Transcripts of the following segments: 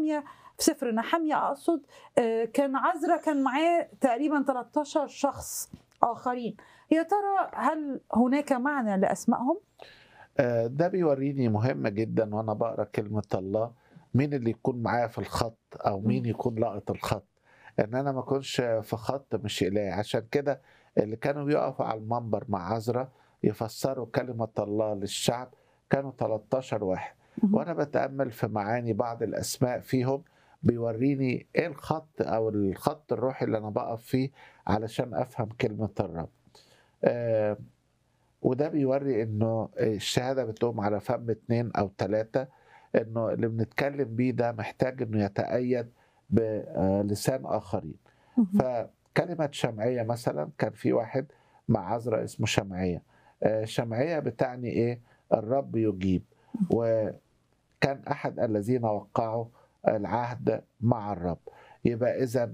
نحمية في سفر نحمية أقصد آه، كان عزرا كان معاه تقريبا 13 شخص آخرين يا ترى هل هناك معنى لأسمائهم؟ آه، ده بيوريني مهم جدا وانا بقرا كلمه الله مين اللي يكون معايا في الخط او مين مم. يكون لقط الخط ان انا ما اكونش في خط مش الهي عشان كده اللي كانوا بيقفوا على المنبر مع عزرا يفسروا كلمه الله للشعب كانوا 13 واحد وانا بتامل في معاني بعض الاسماء فيهم بيوريني ايه الخط او الخط الروحي اللي انا بقف فيه علشان افهم كلمه الرب آه وده بيوري انه الشهاده بتقوم على فم اتنين او ثلاثه انه اللي بنتكلم بيه ده محتاج انه يتأيد بلسان اخرين فكلمه شمعيه مثلا كان في واحد مع عذراء اسمه شمعيه آه، شمعيه بتعني ايه الرب يجيب وكان احد الذين وقعوا العهد مع الرب يبقى اذا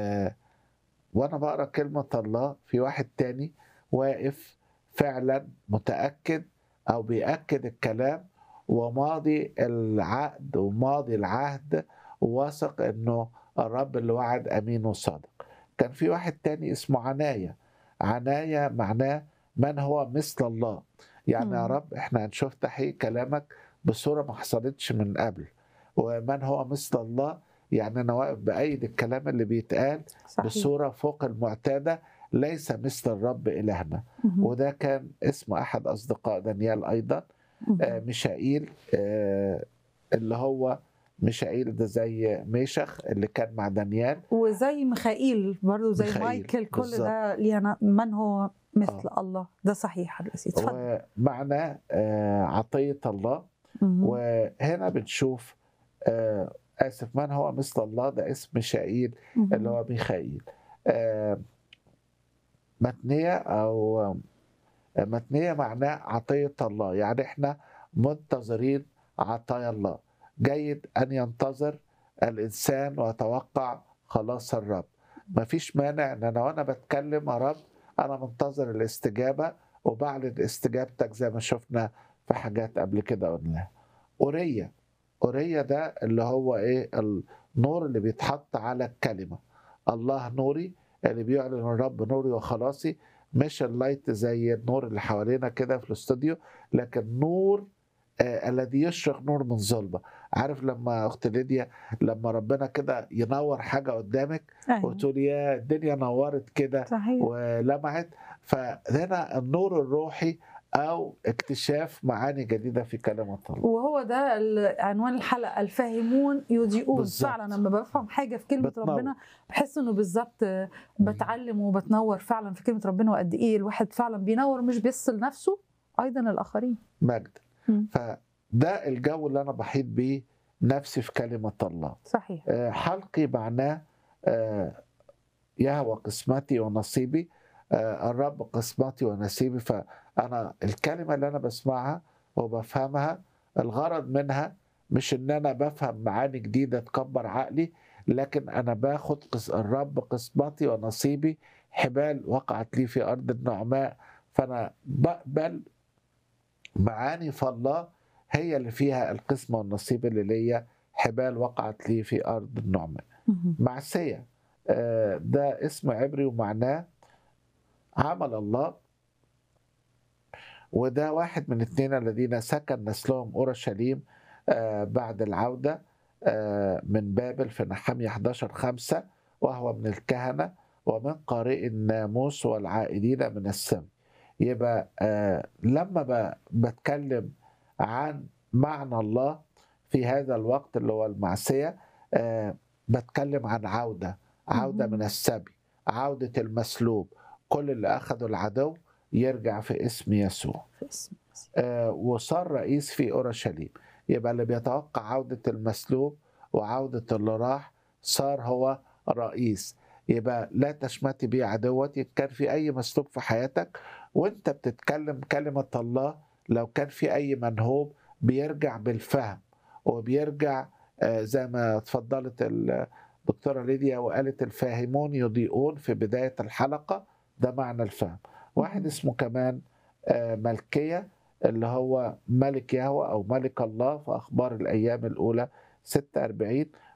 وانا بقرا كلمه الله في واحد تاني واقف فعلا متاكد او بياكد الكلام وماضي العقد وماضي العهد وواثق انه الرب اللي وعد امين وصادق كان في واحد تاني اسمه عناية عناية معناه من هو مثل الله يعني يا مم. رب احنا هنشوف تحقيق كلامك بصورة ما حصلتش من قبل ومن هو مثل الله يعني انا واقف بايد الكلام اللي بيتقال صحيح بصورة فوق المعتادة ليس مثل الرب إلهنا مهم. وده كان اسم أحد أصدقاء دانيال أيضا مهم. آه، ميشائيل آه، اللي هو ميشائيل ده زي ميشخ اللي كان مع دانيال وزي ميخائيل برضو زي ميخائيل، مايكل كل بالظبط. ده لينا من هو مثل الله ده صحيح الرئيسي اتفضل ومعناه آه، عطية الله مهم. وهنا بنشوف آه، آسف من هو مثل الله ده اسم ميشائيل مهم. اللي هو ميخائيل آه، متنية أو آه، متنية معناه عطية الله يعني احنا منتظرين عطايا الله جيد أن ينتظر الإنسان ويتوقع خلاص الرب مفيش مانع ان انا وانا بتكلم يا رب انا منتظر الاستجابه وبعلن استجابتك زي ما شفنا في حاجات قبل كده قلناها أورية أورية ده اللي هو ايه النور اللي بيتحط على الكلمه الله نوري اللي بيعلن الرب نوري وخلاصي مش اللايت زي النور اللي حوالينا كده في الاستوديو لكن نور آه الذي يشرق نور من ظلمه عارف لما اخت ليديا لما ربنا كده ينور حاجه قدامك أيوة. وتقول يا الدنيا نورت كده صحيح ولمعت فهنا النور الروحي او اكتشاف معاني جديده في كلمه الله وهو ده ال- عنوان الحلقه الفاهمون يضيئون بالظبط. فعلا لما بفهم حاجه في كلمه بتنور. ربنا بحس انه بالظبط بتعلم وبتنور فعلا في كلمه ربنا وقد ايه الواحد فعلا بينور مش بس لنفسه ايضا الاخرين مجد مم. فده الجو اللي انا بحيط بيه نفسي في كلمه الله صحيح آه، حلقي معناه آه، يهوى قسمتي ونصيبي آه، الرب قسمتي ونصيبي فانا الكلمه اللي انا بسمعها وبفهمها الغرض منها مش ان انا بفهم معاني جديده تكبر عقلي لكن انا باخد قس- الرب قسمتي ونصيبي حبال وقعت لي في ارض النعماء فانا بقبل معاني فالله هي اللي فيها القسمه والنصيب اللي ليا حبال وقعت لي في ارض النعماء مهم. معسية آه، ده اسم عبري ومعناه عمل الله وده واحد من اثنين الذين سكن نسلهم أورشليم آه، بعد العودة آه، من بابل في نحمية 11 خمسة وهو من الكهنة ومن قارئ الناموس والعائدين من السم يبقى آه، لما ب- بتكلم عن معنى الله في هذا الوقت اللي هو المعصية آه، بتكلم عن عودة عودة مهم. من السبي عودة المسلوب كل اللي أخذه العدو يرجع في اسم يسوع في اسم المسيح. آه، وصار رئيس في أورشليم يبقى اللي بيتوقع عودة المسلوب وعودة اللي راح صار هو رئيس يبقى لا تشمتي بي عدوتي كان في أي مسلوب في حياتك وانت بتتكلم كلمة الله لو كان في أي منهوب بيرجع بالفهم وبيرجع آه، زي ما اتفضلت الدكتورة ليديا وقالت الفاهمون يضيئون في بداية الحلقة ده معنى الفهم واحد مهم. اسمه كمان آه، ملكية اللي هو ملك يهوى أو ملك الله في أخبار الأيام الأولى 46